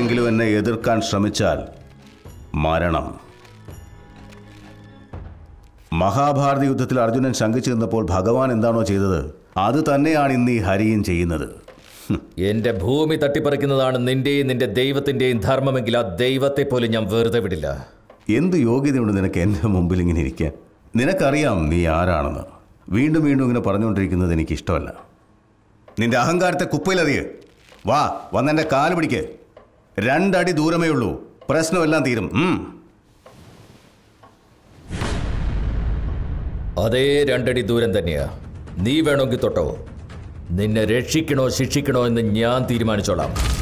ആരെങ്കിലും എന്നെ എതിർക്കാൻ ശ്രമിച്ചാൽ മരണം മഹാഭാരത യുദ്ധത്തിൽ അർജുനൻ ശങ്കിച്ചു നിന്നപ്പോൾ ഭഗവാൻ എന്താണോ ചെയ്തത് അത് തന്നെയാണ് ഇന്ന് ഈ ഹരിയും ചെയ്യുന്നത് ഹും. എന്റെ ഭൂമി തട്ടിപ്പറിക്കുന്നതാണ് നിന്റെയും നിന്റെ ദൈവത്തിന്റെയും ധർമ്മമെങ്കിൽ ആ ദൈവത്തെ പോലും ഞാൻ വെറുതെ വിടില്ല എന്ത് യോഗ്യതയുണ്ട് നിനക്ക് എൻ്റെ മുമ്പിൽ ഇങ്ങനെ ഇരിക്കാൻ നിനക്കറിയാം നീ ആരാണെന്ന് വീണ്ടും വീണ്ടും ഇങ്ങനെ പറഞ്ഞുകൊണ്ടിരിക്കുന്നത് എനിക്ക് ഇഷ്ടമല്ല നിന്റെ അഹങ്കാരത്തെ കുപ്പയിലറിയേ വാ വന്നെൻ്റെ കാല് പിടിക്ക് രണ്ടടി ദൂരമേ ഉള്ളൂ പ്രശ്നമെല്ലാം തീരും ഉം. അതേ രണ്ടടി ദൂരം തന്നെയാ നീ വേണമെങ്കിൽ തൊട്ടോ നിന്നെ രക്ഷിക്കണോ ശിക്ഷിക്കണോ എന്ന് ഞാൻ തീരുമാനിച്ചോളാം